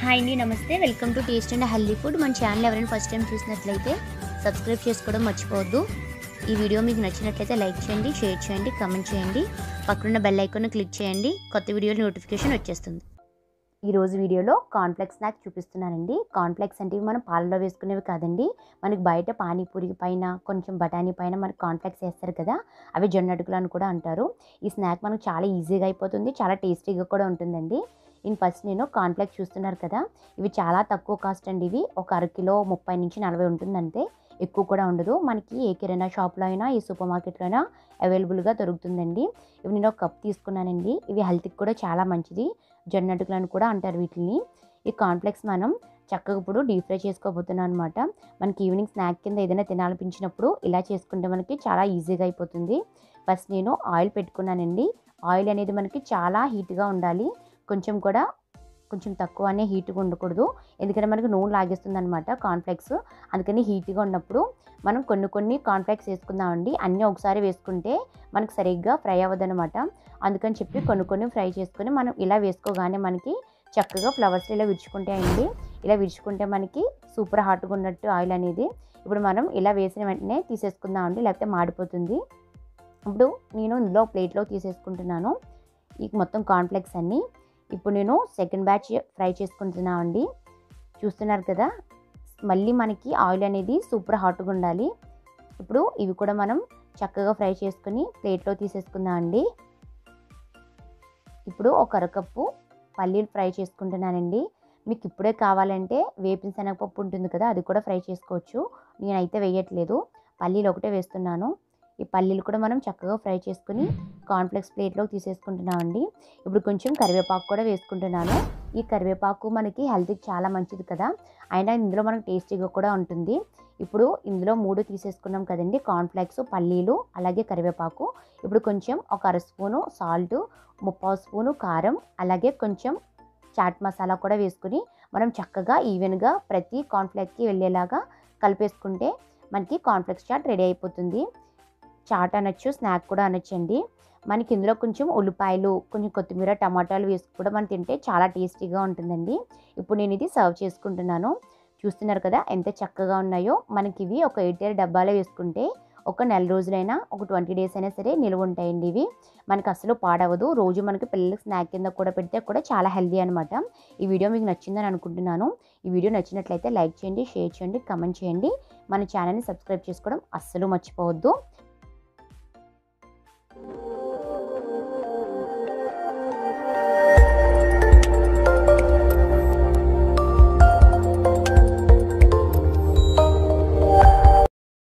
hi అండి నమస్తే welcome to taste and healthy food మన ఛానల్ ఎవరైనా ఫస్ట్ టైం చూసినట్లయితే సబ్స్క్రైబ్ చేసుకోవడం మర్చిపోవద్దు ఈ వీడియో మీకు నచ్చినట్లయితే లైక్ చేయండి షేర్ చేయండి కామెంట్ చేయండి పక్కనున్న బెల్ ఐకాన్ క్లిక్ చేయండి కొత్త వీడియోల నోటిఫికేషన్ వచ్చేస్తుంది ఈ రోజు వీడియోలో కాన్ఫ్లెక్స్ స్నాక్ చూపిస్తున్నానండి కాన్ఫ్లెక్స్ అంటే ఇవి మనం పాలలో వేసుకునేవి కాదండి మనకి బయట పానీపూరి పైన కొంచెం బఠానీ పైన మనకి కాన్ఫ్లెక్స్ వేస్తారు కదా అవి జొన్న అటుకులు అని కూడా అంటారు ఈ స్నాక్ మనకు చాలా ఈజీగా అయిపోతుంది చాలా టేస్టీగా కూడా ఉంటుందండి ఇన్ ఫస్ట్ నేను కాన్ఫ్లెక్స్ చూస్తున్నారు కదా ఇవి చాలా తక్కువ కాస్ట్ అండి ఇవి ఒక అరకిలో ముప్పై నుంచి నలభై ఉంటుందంటే ఎక్కువ కూడా ఉండదు మనకి ఏ కిరాణా షాప్లో అయినా ఈ సూపర్ మార్కెట్లో అయినా అవైలబుల్గా దొరుకుతుందండి ఇవి నేను ఒక కప్ తీసుకున్నానండి ఇవి హెల్త్కి కూడా చాలా మంచిది జొన్న అటుకులు అని కూడా అంటారు వీటిని ఈ కాన్ఫ్లెక్స్ మనం చక్కగా ఇప్పుడు డీప్ ఫ్రై చేసుకోబోతున్నాం అనమాట మనకి ఈవినింగ్ స్నాక్ కింద ఏదైనా తినాలనిపించినప్పుడు ఇలా చేసుకుంటే మనకి చాలా ఈజీగా అయిపోతుంది ఫస్ట్ నేను ఆయిల్ పెట్టుకున్నానండి ఆయిల్ అనేది మనకి చాలా హీట్గా ఉండాలి కొంచెం కూడా కొంచెం తక్కువనే హీట్గా ఉండకూడదు ఎందుకంటే మనకి నూనె లాగేస్తుంది అనమాట కాన్ఫ్లెక్స్ అందుకని హీట్గా ఉన్నప్పుడు మనం కొన్ని కొన్ని కాన్ఫ్లెక్స్ వేసుకుందామండి అన్నీ ఒకసారి వేసుకుంటే మనకి సరిగ్గా ఫ్రై అవ్వదనమాట అందుకని చెప్పి కొన్ని కొన్ని ఫ్రై చేసుకొని మనం ఇలా వేసుకోగానే మనకి చక్కగా ఫ్లవర్స్ ఇలా విరుచుకుంటాయండి ఇలా విరుచుకుంటే మనకి సూపర్ హాట్గా ఉన్నట్టు ఆయిల్ అనేది ఇప్పుడు మనం ఇలా వేసిన వెంటనే తీసేసుకుందామండి లేకపోతే మాడిపోతుంది ఇప్పుడు నేను ఇందులో ప్లేట్లో తీసేసుకుంటున్నాను ఈ మొత్తం కాన్ఫ్లెక్స్ అన్నీ ఇప్పుడు నేను సెకండ్ బ్యాచ్ ఫ్రై చేసుకుంటున్నాను అండి చూస్తున్నారు కదా మళ్ళీ మనకి ఆయిల్ అనేది సూపర్ హాట్గా ఉండాలి ఇప్పుడు ఇవి కూడా మనం చక్కగా ఫ్రై చేసుకుని ప్లేట్లో తీసేసుకుందాం అండి ఇప్పుడు ఒక అరకప్పు పల్లీలు ఫ్రై చేసుకుంటున్నానండి మీకు ఇప్పుడే కావాలంటే వేపిన శనగపప్పు ఉంటుంది కదా అది కూడా ఫ్రై చేసుకోవచ్చు నేనైతే వేయట్లేదు పల్లీలు ఒకటే వేస్తున్నాను ఈ పల్లీలు కూడా మనం చక్కగా ఫ్రై చేసుకుని కాన్ఫ్లెక్స్ ప్లేట్లోకి తీసేసుకుంటున్నామండి ఇప్పుడు కొంచెం కరివేపాకు కూడా వేసుకుంటున్నాను ఈ కరివేపాకు మనకి హెల్త్కి చాలా మంచిది కదా అయినా ఇందులో మనకు టేస్టీగా కూడా ఉంటుంది ఇప్పుడు ఇందులో మూడు తీసేసుకున్నాం కదండి కాన్ఫ్లెక్స్ పల్లీలు అలాగే కరివేపాకు ఇప్పుడు కొంచెం ఒక అర స్పూను సాల్ట్ ముప్పావు స్పూను కారం అలాగే కొంచెం చాట్ మసాలా కూడా వేసుకుని మనం చక్కగా ఈవెన్గా ప్రతి కాన్ఫ్లెక్స్కి వెళ్ళేలాగా కలిపేసుకుంటే మనకి కాన్ఫ్లెక్స్ చాట్ రెడీ అయిపోతుంది చాట్ అనొచ్చు స్నాక్ కూడా అనొచ్చండి మనకి ఇందులో కొంచెం ఉల్లిపాయలు కొంచెం కొత్తిమీర టమాటాలు వేసి కూడా మనం తింటే చాలా టేస్టీగా ఉంటుందండి ఇప్పుడు నేను ఇది సర్వ్ చేసుకుంటున్నాను చూస్తున్నారు కదా ఎంత చక్కగా ఉన్నాయో మనకి ఇవి ఒక ఎయిట్ డబ్బాలో వేసుకుంటే ఒక నెల రోజులైనా ఒక ట్వంటీ డేస్ అయినా సరే నిల్వ ఉంటాయండి ఇవి మనకి అసలు పాడవదు రోజు మనకి పిల్లలకి స్నాక్ కింద కూడా పెడితే కూడా చాలా హెల్దీ అనమాట ఈ వీడియో మీకు నచ్చిందని అనుకుంటున్నాను ఈ వీడియో నచ్చినట్లయితే లైక్ చేయండి షేర్ చేయండి కమెంట్ చేయండి మన ఛానల్ని సబ్స్క్రైబ్ చేసుకోవడం అస్సలు మర్చిపోవద్దు